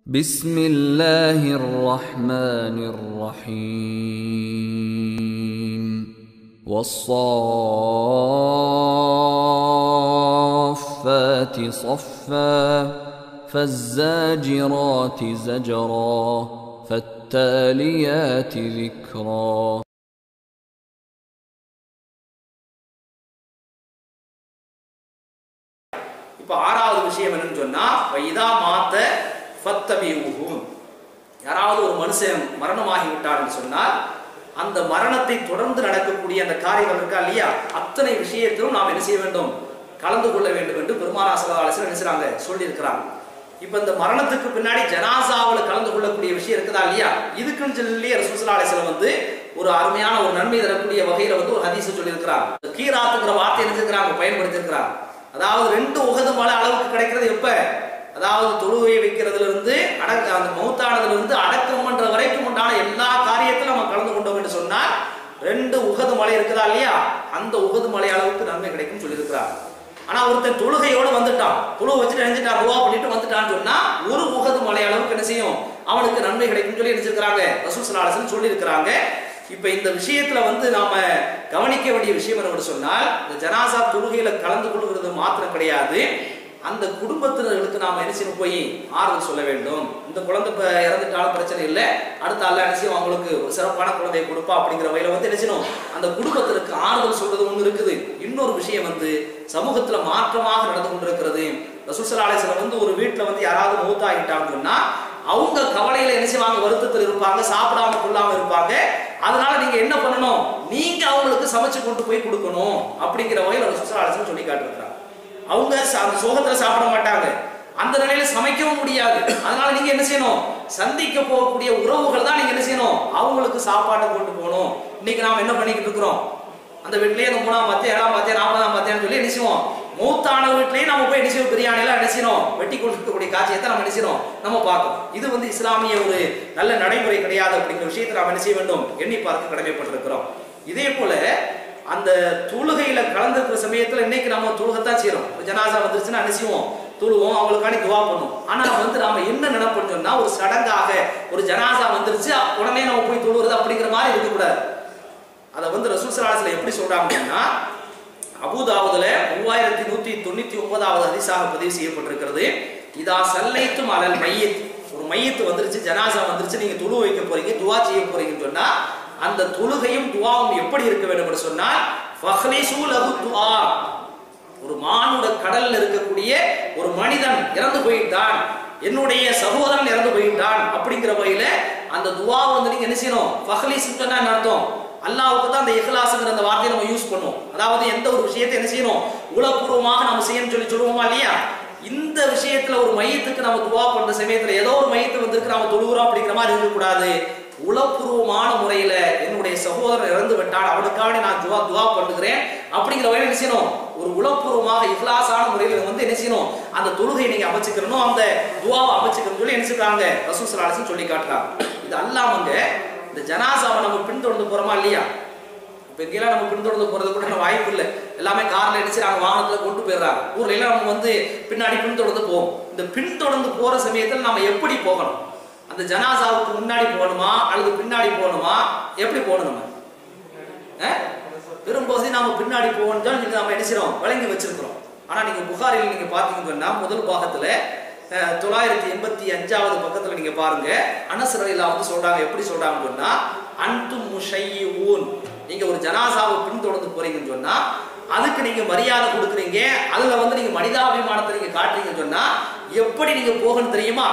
بسم الله الرحمن الرحيم والصافات صفا فالزاجرات زجرا فالتاليات ذكرا இப்போ ஆறாவது விஷயம் என்னன்னு சொன்னா வைதா மாத்த ஃபத்தபியூஹு யாராவது ஒரு மனுஷன் மரணமாகி விட்டார்னு சொன்னால் அந்த மரணத்தை தொடர்ந்து நடக்கக்கூடிய அந்த காரியங்கள் இருக்கா இல்லையா அத்தனை விஷயத்திலும் நாம் என்ன செய்ய வேண்டும் கலந்து கொள்ள வேண்டும் என்று பெருமானா சலாசன் என்ன செய்றாங்க சொல்லியிருக்கிறாங்க இப்போ இந்த மரணத்துக்கு பின்னாடி ஜனாசாவில் கலந்து கொள்ளக்கூடிய விஷயம் இருக்குதா இல்லையா இதுக்குன்னு சொல்லி ரசூசலாலேசன் வந்து ஒரு அருமையான ஒரு நன்மை தரக்கூடிய வகையில வந்து ஒரு ஹதீஸ் சொல்லியிருக்கிறாங்க கீராத்துங்கிற வார்த்தை எழுதிருக்கிறாங்க பயன்படுத்தியிருக்கிறாங்க அதாவது ரெண்டு உகது மலை அளவுக்கு கிடைக்கிறது எப்ப அதாவது தொழுகை வைக்கிறதுல இருந்து அடக்க அந்த மௌத்தானதுல இருந்து அடக்கம் பண்ற வரைக்கும் உண்டான எல்லா காரியத்திலும் நம்ம கலந்து கொண்டோம் என்று சொன்னால் ரெண்டு உகது மலை இருக்குதா இல்லையா அந்த உகது மலை அளவுக்கு நன்மை கிடைக்கும் சொல்லியிருக்கிறார் ஆனா ஒருத்தன் தொழுகையோட வந்துட்டான் தொழுகை வச்சுட்டு நினைச்சிட்டான் ரூபா பண்ணிட்டு வந்துட்டான்னு சொன்னா ஒரு உகது மலை அளவுக்கு என்ன செய்யும் அவனுக்கு நன்மை கிடைக்கும் சொல்லி நினைச்சிருக்கிறாங்க ரசூல் சலாஹன் சொல்லி இருக்கிறாங்க இப்ப இந்த விஷயத்துல வந்து நாம கவனிக்க வேண்டிய விஷயம் என்னன்னு சொன்னால் இந்த ஜனாசா தொழுகையில கலந்து கொள்கிறது மாத்திரம் கிடையாது அந்த குடும்பத்தினர்களுக்கு நாம என்ன செய்யணும் போய் ஆறுதல் சொல்ல வேண்டும் இந்த குழந்தை இப்ப இறந்துட்டாலும் பிரச்சனை இல்லை அடுத்த அல்ல என்ன செய்யும் அவங்களுக்கு ஒரு சிறப்பான குழந்தையை கொடுப்பா அப்படிங்கிற வகையில வந்து என்ன செய்யணும் அந்த குடும்பத்திற்கு ஆறுதல் சொல்றது ஒண்ணு இருக்குது இன்னொரு விஷயம் வந்து சமூகத்துல மாற்றமாக நடந்து கொண்டிருக்கிறது ரசூசலாலேசன் வந்து ஒரு வீட்டுல வந்து யாராவது மூத்தாகிட்டாங்கன்னு சொன்னா அவங்க கவலையில என்ன செய்வாங்க வருத்தத்தில் இருப்பாங்க சாப்பிடாம கொள்ளாம இருப்பாங்க அதனால நீங்க என்ன பண்ணணும் நீங்க அவங்களுக்கு சமைச்சு கொண்டு போய் கொடுக்கணும் அப்படிங்கிற வகையில் ரசூசலாலேசன் சொல்லி காட்டிருக்கிறாங்க அவங்க ச- அந்த சோகத்துல சாப்பிட மாட்டாங்க அந்த நிலையில சமைக்கவும் முடியாது அதனால நீங்க என்ன செய்யணும் சந்திக்க போகக்கூடிய உறவுகள் தான் நீங்க என்ன செய்யணும் அவங்களுக்கு சாப்பாட்டை கொண்டு போகணும் இன்னைக்கு நாம என்ன பண்ணிக்கிட்டு இருக்கிறோம் அந்த வீட்லயே அந்த மூணாம் பத்தியம் ஏழாம் பத்தியம் நாற்பதாம் பத்தியம் சொல்லி என்ன செய்வோம் மூத்தான வீட்லயே நம்ம போய் என்ன செய்வோம் பிரியாணி எல்லாம் என்ன செய்யணும் வெட்டி கொடுக்கக்கூடிய காட்சியத்தை நம்ம என்ன செய்யணும் நம்ம பார்க்கணும் இது வந்து இஸ்லாமிய ஒரு நல்ல நடைமுறை கிடையாது அப்படிங்கிற விஷயத்தை நாம் என்ன செய்ய வேண்டும் எண்ணி பார்க்க கடமைப்பட்டிருக்கிறோம் இதே போல அந்த தொழுகையில கலந்துருக்கிற சமயத்துல இன்னைக்கு நம்ம தொழுகத்தான் செய்யறோம் ஒரு ஜனாசா வந்துருச்சுன்னா என்ன செய்வோம் தொழுவோம் அவங்களுக்காண்டி துவா பண்ணும் ஆனா வந்து நாம என்ன நினைப்போம் சொன்னா ஒரு சடங்காக ஒரு ஜனாசா வந்துருச்சு உடனே நம்ம போய் தொழுவுறது அப்படிங்கிற மாதிரி இருக்கக்கூடாது அதை வந்து ரசூல் சலாஹ்ல எப்படி சொல்றாங்கன்னா அபுதாவுதுல மூவாயிரத்தி நூத்தி தொண்ணூத்தி ஒன்பதாவது ஹதீஸாக பதிவு செய்யப்பட்டிருக்கிறது இதா சல்லைத்தும் அலல் மையத் ஒரு மையத்து வந்துருச்சு ஜனாசா வந்துருச்சு நீங்க துழு வைக்க போறீங்க துவா செய்ய போறீங்கன்னு சொன்னா அந்த தொழுகையும் துவாவும் எப்படி இருக்க வேண்டும் என்று சொன்னால் ஃபஹ்லிசு லஹு துஆ ஒரு மானுட கடல்ல இருக்கக்கூடிய ஒரு மனிதன் இறந்து போயிட்டான் என்னுடைய சகோதரன் இறந்து போயிட்டான் அப்படிங்கிற வகையில அந்த துவா வந்து நீங்க என்ன செய்யணும் ஃபஹ்லிஸ் சொன்னா என்ன அர்த்தம் அல்லாஹ்வுக்கு தான் அந்த இஹ்லாஸ்ங்கிற அந்த வார்த்தையை நம்ம யூஸ் பண்ணுவோம் அதாவது எந்த ஒரு விஷயத்தை என்ன செய்யணும் உளப்பூர்வமாக நம்ம செய்யணும்னு சொல்லி சொல்லுவோமா இல்லையா இந்த விஷயத்துல ஒரு மையத்துக்கு நம்ம துவா பண்ற சமயத்துல ஏதோ ஒரு மையத்து வந்திருக்கு நம்ம தொழுகிறோம் அப்படிங்கிற மாதிரி இருக்கக்கூடாது உளப்பூர்வமான முறையில என்னுடைய சகோதரன் இறந்து விட்டான் அவனுக்காக நான் துவா துவா பண்ணுகிறேன் அப்படிங்கிற வகையில் என்ன செய்யணும் ஒரு உளப்பூர்வமாக இஹ்லாஸான முறையில் வந்து என்ன செய்யணும் அந்த தொழுகை நீங்க அமைச்சுக்கணும் அந்த துவாவை அமைச்சுக்கணும் சொல்லி என்ன செய்றாங்க ரசூல் ஸல்லல்லாஹு அலைஹி வஸல்லம் சொல்லி காட்டுறாங்க இது அல்லாமங்க இந்த ஜனாசாவை நம்ம பின்தொடர்ந்து போறோமா இல்லையா இப்போ இங்கெல்லாம் நம்ம பின்தொடர்ந்து போறது கூட நம்ம வாய்ப்பு இல்லை எல்லாமே கார்ல அடிச்சு நாங்கள் வாகனத்துல கொண்டு போயிடுறாங்க ஊர்ல எல்லாம் நம்ம வந்து பின்னாடி பின்தொடர்ந்து போவோம் இந்த பின்தொடர்ந்து போற சமயத்தில் நம்ம எப்படி போகணும் அந்த ஜனாசாவுக்கு முன்னாடி போகணுமா அல்லது பின்னாடி போகணுமா எப்படி போகணும் நம்ம அஹ்? பெரும்பகுதி நாம பின்னாடி போகணும் சொல்லி நீங்க நம்ம என்ன செய்றோம் வழங்கி வச்சிருக்கிறோம் ஆனா நீங்க புகாரில் நீங்க பாத்தீங்கன்னு சொன்னா முதல் பாகத்துல அஹ், தொள்ளாயிரத்தி எண்பத்தி அஞ்சாவது பக்கத்துல நீங்க பாருங்க அனசரையில வந்து சொல்றாங்க எப்படி சொல்றாங்கன்னு சொன்னா அன்து முஷையூன் நீங்க ஒரு ஜனாசாவை பின்தொடர்ந்து போறீங்கன்னு சொன்னா அதுக்கு நீங்க மரியாதை கொடுக்குறீங்க அதுல வந்து நீங்க மனிதாபிமானத்தை நீங்க காட்டுறீங்கன்னு சொன்னா எப்படி நீங்க போகணும் தெரியுமா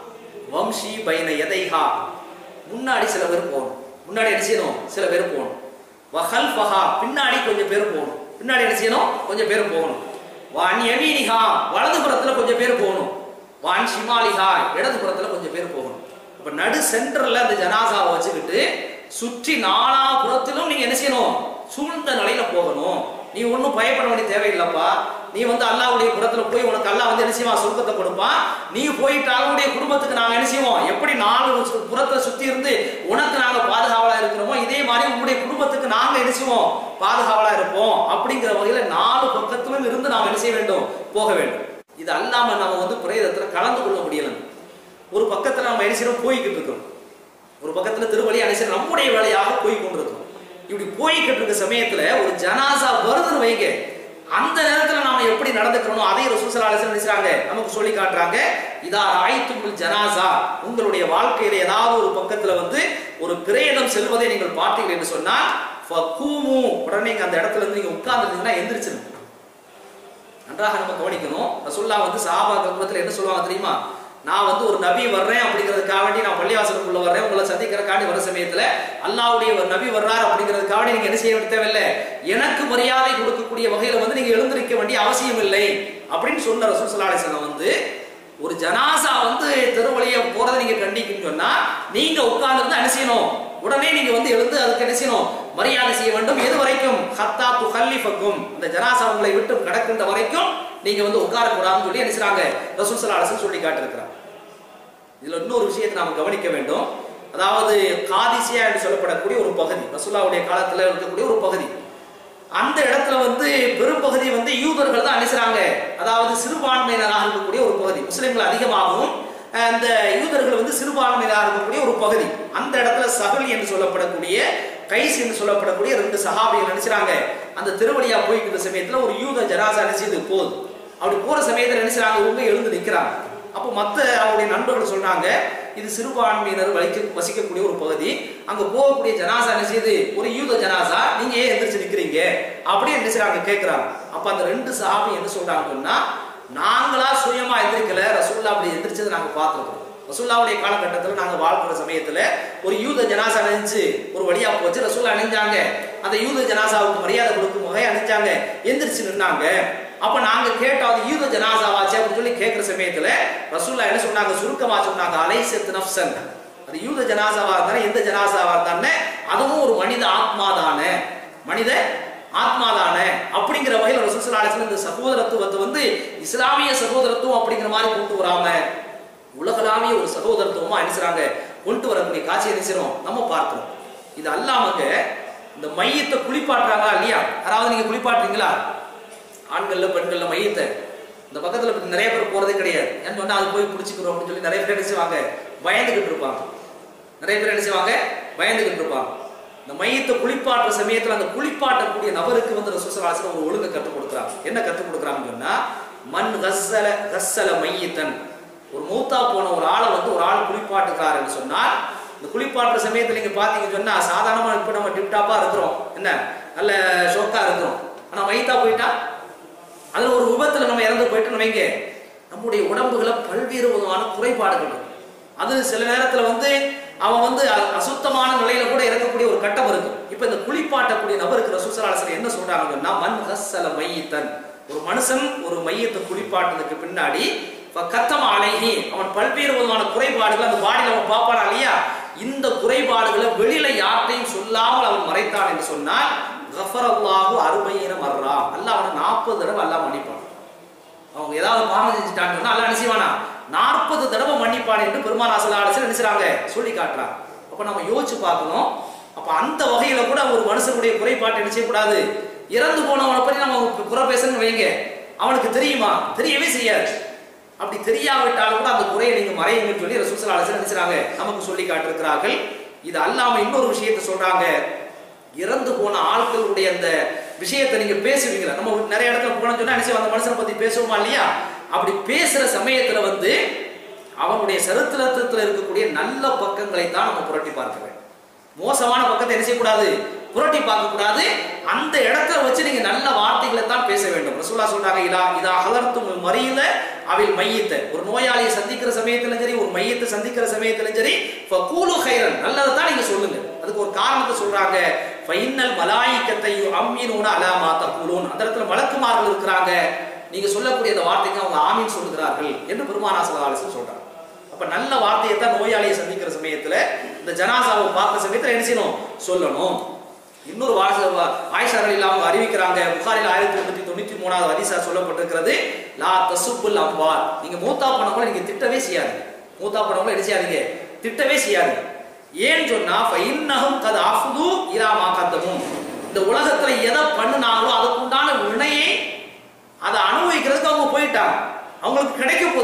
வம்சி பைன எதைஹா முன்னாடி சில பேர் போகணும் முன்னாடி என்ன செய்யணும் சில பேர் போகணும் வஹல் ஃபஹா பின்னாடி கொஞ்சம் பேர் போகணும் பின்னாடி என்ன செய்யணும் கொஞ்சம் பேர் போகணும் வான் யமீனிஹா வலது புறத்துல கொஞ்சம் பேர் போகணும் வான் ஷிமாலிஹா இடது புறத்துல கொஞ்சம் பேர் போகணும் இப்ப நடு சென்டர்ல அந்த ஜனாசாவை வச்சுக்கிட்டு சுற்றி நாலா புறத்திலும் நீங்க என்ன செய்யணும் சூழ்ந்த நிலையில போகணும் நீ ஒன்றும் பயப்பட வேண்டிய தேவையில்லைப்பா நீ வந்து அல்லாவுடைய புறத்துல போய் உனக்கு அல்லாஹ் வந்து என்ன செய்வான் சொர்க்கத்தை கொடுப்பான் நீ போயிட்டாலும் உன்னுடைய குடும்பத்துக்கு நாங்க என்ன செய்வோம் எப்படி நாலு சு- புறத்துல சுத்தி இருந்து உனக்கு நாங்க பாதுகாவலா இருக்கிறோமோ இதே மாதிரி உங்களுடைய குடும்பத்துக்கு நாங்க என்ன செய்வோம் பாதுகாவலா இருப்போம் அப்படிங்கிற வகையில நாலு பக்கத்திலும் இருந்து நாம் என்ன செய்ய வேண்டும் போக வேண்டும் இது அல்லாம நம்ம வந்து பிரேதத்துல கலந்து கொள்ள முடியல ஒரு பக்கத்துல நம்ம என்ன செய்யறோம் போய்கிட்டு இருக்கோம் ஒரு பக்கத்துல திருவழி அணிசர் நம்முடைய வேலையாக போய் கொண்டிருக்கோம் இப்படி போய்கிட்டு இருக்க சமயத்துல ஒரு ஜனாசா வருதுன்னு வைங்க அந்த நேரத்துல நாம எப்படி நடந்துக்கிறோம் அதை ரசூசல் அலிசன் நினைச்சாங்க நமக்கு சொல்லி காட்டுறாங்க இதா ஆயத்துக்குள் ஜனாசா உங்களுடைய வாழ்க்கையில ஏதாவது ஒரு பக்கத்துல வந்து ஒரு பிரேதம் செல்வதை நீங்கள் பார்த்தீர்கள் என்று சொன்னால் ஃபக்கூமு உடனே நீங்க அந்த இடத்துல இருந்து நீங்க உட்கார்ந்துருந்தீங்கன்னா எந்திரிச்சிருங்க நன்றாக நம்ம கவனிக்கணும் ரசூல்லா வந்து சஹாபா குடும்பத்தில் என்ன சொல்லுவாங்க தெரியுமா நான் வந்து ஒரு நபி வர்றேன் அப்படிங்கிறதுக்காக வேண்டி நான் பள்ளிவாசலுக்குள்ள வர்றேன் உங்களை சந்திக்கிறக்காண்டி வர சமயத்துல அல்லாவுடைய ஒரு நபி வர்றார் அப்படிங்கிறதுக்காக வேண்டி நீங்க என்ன செய்ய வேண்டிய தேவையில்லை எனக்கு மரியாதை கொடுக்கக்கூடிய வகையில வந்து நீங்க எழுந்திருக்க வேண்டிய அவசியம் இல்லை அப்படின்னு சொன்ன ரசூல் ஸல்லல்லாஹு அலைஹி வஸல்லம் வந்து ஒரு ஜனாசா வந்து தெருவழிய போறதை நீங்க கண்டிக்கணும்னு சொன்னா நீங்க உட்கார்ந்து என்ன செய்யணும் உடனே நீங்க வந்து எழுந்து அதுக்கு என்ன செய்யணும் மரியாதை செய்ய வேண்டும் எது வரைக்கும் ஹத்தா துஹல்லிஃபக்கும் இந்த ஜனாசா உங்களை விட்டு கடக்கின்ற வரைக்கும் நீங்க வந்து உட்கார கூடாதுன்னு சொல்லி என்ன செய்றாங்க ரசூல் ஸல்லல்லாஹு அலைஹி வஸல்லம் சொல்லி காட்டிருக்கிறார் இதுல இன்னொரு விஷயத்தை நாம கவனிக்க வேண்டும் அதாவது காதிசியா என்று சொல்லப்படக்கூடிய ஒரு பகுதி ரசூல்லாவுடைய காலத்துல இருக்கக்கூடிய ஒரு பகுதி அந்த இடத்துல வந்து பெரும்பகுதி வந்து யூதர்கள் தான் அனுசராங்க அதாவது சிறுபான்மையினராக இருக்கக்கூடிய ஒரு பகுதி முஸ்லிம்கள் அதிகமாகவும் அஹ், அந்த யூதர்கள் வந்து சிறுபான்மையினராக இருக்கக்கூடிய ஒரு பகுதி அந்த இடத்துல சகல் என்று சொல்லப்படக்கூடிய கைஸ் என்று சொல்லப்படக்கூடிய ரெண்டு சஹாபிகள் நினைச்சாங்க அந்த திருவழியா போய்க்கிற சமயத்துல ஒரு யூத ஜனாசா நினைச்சது போகுது அப்படி போற சமயத்துல நினைச்சாங்க இவங்க எழுந்து நிக்கிறாங்க அப்போ மத்த அவருடைய நண்பர்கள் சொல்றாங்க இது சிறுபான்மையினர் வலிக்க வசிக்கக்கூடிய ஒரு பகுதி அங்க போகக்கூடிய ஜனாசா என்ன செய்யுது ஒரு யூத ஜனாசா நீங்க ஏன் எந்திரிச்சு நிக்கிறீங்க அப்படின்னு என்ன செய்றாங்க கேட்கிறாங்க அப்ப அந்த ரெண்டு சஹாபி என்ன சொல்றாங்கன்னா நாங்களா சுயமா எந்திரிக்கல ரசூல்லா அப்படி எந்திரிச்சதை நாங்க பார்த்திருக்கோம் ரசூல்லாவுடைய காலகட்டத்தில் நாங்க வாழ்க்கிற சமயத்துல ஒரு யூத ஜனாசா அணிஞ்சு ஒரு வழியா போச்சு ரசூல்லா அணிஞ்சாங்க அந்த யூத ஜனாசாவுக்கு மரியாதை கொடுக்கும் வகை அணிஞ்சாங்க எந்திரிச்சு நின்னாங்க அப்ப நாங்க கேட்டோம் அது யூத ஜனாசாவாச்சு அப்படின்னு சொல்லி கேட்கிற சமயத்துல ரசூல்லா என்ன சொன்னாங்க சுருக்கமா சொன்னாங்க அலைசத் நஃப்சன் அது யூத ஜனாசாவா இருந்தானே எந்த ஜனாசாவா இருந்தானே அதுவும் ஒரு மனித ஆத்மா தானே மனித ஆத்மா தானே அப்படிங்கிற வகையில் ரசூல் ஸல்லல்லாஹு அலைஹி வஸல்லம் இந்த சகோதரத்துவத்தை வந்து இஸ்லாமிய சகோதரத்துவம் அப்படிங்கிற மாதிரி கொண்டு வராம உலகளாவிய ஒரு சகோதரத்துவமா அனுசராங்க கொண்டு வரக்கூடிய காட்சி அனுசரம் நம்ம பார்க்கிறோம் இது அல்லாமங்க இந்த மையத்தை குளிப்பாட்டுறாங்களா இல்லையா யாராவது நீங்க குளிப்பாட்டுறீங்களா ஆண்கள்ல பெண்கள்ல மையத்தை இந்த பக்கத்துல இப்ப நிறைய பேர் போறதே கிடையாது ஏன்னு சொன்னா அது போய் பிடிச்சிக்கிறோம் அப்படின்னு சொல்லி நிறைய பேர் என்ன செய்வாங்க பயந்துகிட்டு இருப்பாங்க நிறைய பேர் என்ன செய்வாங்க பயந்துகிட்டு இருப்பாங்க இந்த மையத்தை குளிப்பாட்டுற சமயத்துல அந்த குளிப்பாட்டக்கூடிய நபருக்கு வந்து ரசூசலாசனம் ஒரு ஒழுங்கை கற்றுக் கொடுக்குறாங்க என்ன கற்றுக் கொடுக்குறாங்கன்னு சொன்னா மண் கஸ்ஸல கஸ்ஸல மையத்தன் ஒரு மூத்தா போன ஒரு ஆளை வந்து ஒரு ஆள் குளிப்பாட்டுக்காருன்னு சொன்னால் இந்த குளிப்பாட்டுற சமயத்துல நீங்க பாத்தீங்கன்னு சொன்னா சாதாரணமா இப்ப நம்ம டிப்டாப்பா இருக்கிறோம் என்ன நல்ல ஷோக்கா இருக்கிறோம் ஆனா மைத்தா போயிட்டா அதுல ஒரு விபத்துல நம்ம இறந்து போயிட்டு வைங்க நம்முடைய உடம்புகளை பல்வேறு விதமான குறைபாடுகள் இருக்கு. அது சில நேரத்துல வந்து அவன் வந்து அ- அசுத்தமான நிலையில கூட இறக்கக்கூடிய ஒரு கட்டம் இருக்கு இப்ப இந்த குளிப்பாட்டக்கூடிய நபருக்கு ரசூசலாசர் என்ன சொல்றாங்கன்னா மண் ஹஸ்ஸல மையத்தன் ஒரு மனுஷன் ஒரு மையத்தை குளிப்பாட்டுறதுக்கு பின்னாடி கத்தம் அழகி அவன் பல்வேறு விதமான குறைபாடுகள் அந்த பாடியில அவன் பார்ப்பானா இல்லையா இந்த குறைபாடுகளை வெளியில யார்ட்டையும் சொல்லாமல் அவன் மறைத்தான் என்று சொன்னால் கஃபரல்லாஹு அருமையின மர்ரா அல்லாஹ் அவனை நாற்பது தடவை அல்லாஹ் மன்னிப்பான் அவங்க ஏதாவது பாவம் செஞ்சுட்டாங்கன்னா அல்லாஹ் என்ன செய்வானா நாற்பது தடவை மன்னிப்பான் என்று பெருமாள் அசலாலசன் நினைச்சாங்க சொல்லி காட்டுறாங்க அப்ப நம்ம யோசிச்சு பார்க்கணும் அப்ப அந்த வகையில கூட ஒரு மனுஷனுடைய குறைபாட்டை என்ன செய்யக்கூடாது இறந்து போனவனை பத்தி நம்ம குறை பேசணும்னு வைங்க அவனுக்கு தெரியுமா தெரியவே செய்யாது அப்படி தெரியாவிட்டாலும் கூட அந்த குறையை நீங்க மறையுங்கன்னு சொல்லி ரசூசல் அலசன் நினைச்சாங்க நமக்கு சொல்லி காட்டிருக்கிறார்கள் இது அல்லாம இன்னொரு விஷயத்தை சொல்றாங்க இறந்து போன ஆட்களுடைய அந்த விஷயத்தை நீங்க பேசுவீங்களா நம்ம நிறைய இடத்துல போன சொன்னா நினைச்சு அந்த மனுஷனை பத்தி பேசுவோமா இல்லையா அப்படி பேசுற சமயத்துல வந்து அவனுடைய சரித்திரத்துல இருக்கக்கூடிய நல்ல பக்கங்களை தான் நம்ம புரட்டி பார்க்க வேண்டும் மோசமான பக்கத்தை என்ன செய்யக்கூடாது புரட்டி பார்க்க கூடாது அந்த இடத்துல வச்சு நீங்க நல்ல வார்த்தைகளை தான் பேச வேண்டும் ரசூலா சொல்றாங்க இதா இதா அகலர்த்தும் மறியல அவில் மையத்தை ஒரு நோயாளியை சந்திக்கிற சமயத்திலும் சரி ஒரு மையத்தை சந்திக்கிற சமயத்திலும் சரி ஃபகூலு ஹைரன் நல்லதை தான் நீங்க சொல்லுங்க அதுக்கு ஒரு காரணத்தை சொல்றாங்க ஃபைனல் மலாயிக்கத்தை அம்மீனூன அலாமா தக்கூலூன் அந்த இடத்துல மலக்குமார்கள் இருக்கிறாங்க நீங்க சொல்லக்கூடிய அந்த வார்த்தைக்கு அவங்க ஆமீன் சொல்லுகிறார்கள் என்று பெருமானா சலாலிசன் சொல்றாங்க அப்ப நல்ல வார்த்தையை தான் நோயாளியை சந்திக்கிற சமயத்துல இந்த ஜனாசாவை பார்க்கிற சமயத்துல என்ன செய்யணும் சொல்லணும் இன்னொரு வாச ஆயிஷா அலிலா அவங்க அறிவிக்கிறாங்க புகாரில் ஆயிரத்தி எண்ணூத்தி தொண்ணூத்தி மூணாவது ஹதீஸா சொல்லப்பட்டிருக்கிறது லா தசுப்புல் அம்பார் நீங்க மூத்தா பண்ணவங்கள நீங்க திட்டவே செய்யாதீங்க மூத்தா பண்ணவங்கள என்ன செய்யாதீங்க திட்டவே செய்யாதீங்க ஏன்னு சொன்னா ஃபைன்னஹும் கத் அஃது இலா மா கத்தமும் இந்த உலகத்துல எதை பண்ணுனாங்களோ அதுக்குண்டான வினையை அதை அனுபவிக்கிறதுக்கு அவங்க போயிட்டாங்க அவங்களுக்கு கிடைக்க போகுது இப்ப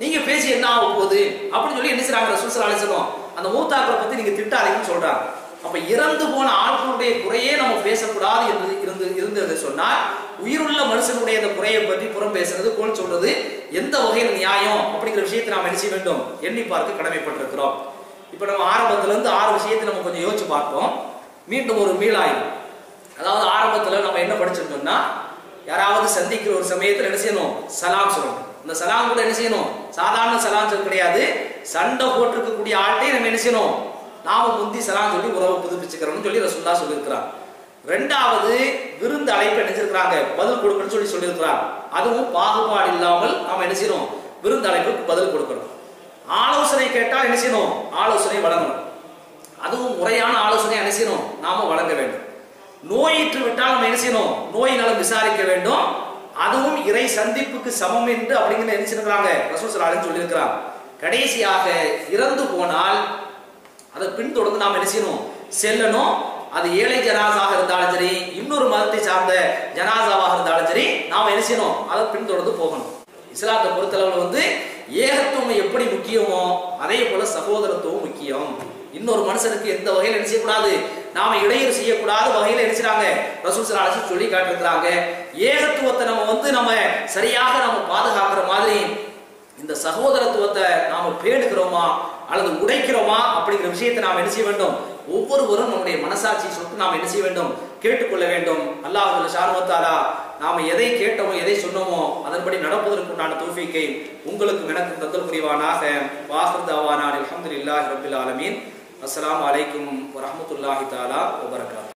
நீங்க பேசி என்ன ஆக போகுது அப்படின்னு சொல்லி என்ன செய்றாங்க ரசூல் ஸல்லல்லாஹு அலைஹி வஸல்லம் அந்த மூத்தாக்களை பத்தி நீங்க திட்டாதீங்கன்னு சொல்றாங்க அப்ப இறந்து போன ஆட்களுடைய குறையே நம்ம பேசக்கூடாது என்று இருந்து இருந்தது சொன்னால் உயிருள்ள மனுஷனுடைய அந்த குறையை பற்றி புறம் பேசுறது கோல் சொல்றது எந்த வகையில் நியாயம் அப்படிங்கிற விஷயத்தை நாம் என்ன செய்ய வேண்டும் எண்ணி பார்க்க கடமைப்பட்டிருக்கிறோம் இப்ப நம்ம ஆரம்பத்துல இருந்து ஆறு விஷயத்தை நம்ம கொஞ்சம் யோசிச்சு பார்ப்போம் மீண்டும் ஒரு மீளாய்வு அதாவது ஆரம்பத்துல நம்ம என்ன படிச்சிருந்தோம்னா யாராவது சந்திக்கிற ஒரு சமயத்துல என்ன செய்யணும் சலாம் சொல்லணும் இந்த சலாம் கூட என்ன செய்யணும் சாதாரண சலாம் சொல்ல கிடையாது சண்டை போட்டிருக்கக்கூடிய ஆள்கிட்டே நம்ம என்ன செய்யணும் நாம முந்தி சலாம் சொல்லி உறவை புதுப்பிச்சுக்கிறோம்னு சொல்லி ரசுல்லா சொல்லியிருக்கிறார் ரெண்டாவது விருந்து அழைப்பு நினைச்சிருக்கிறாங்க பதில் கொடுக்கணும்னு சொல்லி சொல்லியிருக்கிறாங்க அதுவும் பாகுபாடு இல்லாமல் நாம என்ன செய்யணும் விருந்து அழைப்புக்கு பதில் கொடுக்கணும் ஆலோசனை கேட்டால் என்ன செய்யணும் ஆலோசனை வழங்கணும் அதுவும் முறையான ஆலோசனை என்ன செய்யணும் நாம வழங்க வேண்டும் நோயிற்று விட்டால் நம்ம என்ன செய்யணும் நோய் நலம் விசாரிக்க வேண்டும் அதுவும் இறை சந்திப்புக்கு சமம் என்று அப்படிங்கிற என்ன செய்யறாங்க ரசூல் சலாலின்னு சொல்லியிருக்கிறாங்க கடைசியாக இறந்து போனால் அதை பின்தொடர்ந்து நாம் என்ன செய்யணும் செல்லணும் அது ஏழை ஜனாசாக இருந்தாலும் சரி இன்னொரு மதத்தை சார்ந்த ஜனாசாவாக இருந்தாலும் சரி நாம் என்ன செய்யணும் அதை பின்தொடர்ந்து போகணும் இஸ்லாத்தை பொறுத்தளவில் வந்து ஏகத்துவம் எப்படி முக்கியமோ அதே போல சகோதரத்துவம் முக்கியம் இன்னொரு மனுஷனுக்கு எந்த வகையில் என்ன செய்யக்கூடாது நாம இடையூறு செய்யக்கூடாத வகையில் என்ன செய்றாங்க ரசூல் ஸல்லல்லாஹு அலைஹி வஸல்லம் சொல்லி காட்டிருக்கிறாங்க ஏகத்துவத்தை நம்ம வந்து நம்ம சரியாக நம்ம பாதுகாக்கிற மாதிரி இந்த சகோதரத்துவத்தை நாம பேணுகிறோமா அல்லது உடைக்கிறோமா அப்படிங்கிற விஷயத்தை நாம் என்ன செய்ய வேண்டும் ஒவ்வொருவரும் நம்முடைய மனசாட்சி சொத்து நாம் என்ன செய்ய வேண்டும் கேட்டுக்கொள்ள வேண்டும் அல்லாஹ் ஷாருவத்தாரா நாம எதை கேட்டோமோ எதை சொன்னோமோ அதன்படி நடப்பதற்குண்டான தோஃபிக்கை உங்களுக்கும் எனக்கும் தந்தல் புரிவானாக வாஹர்தாவானான் அல்ஹம்துலில்லாஹி ரப்பில் ஆலமீன் அஸ்ஸலாமு அலைக்கும் வரஹ்மத்துல்லாஹி தஆலா வபரகாத்துஹு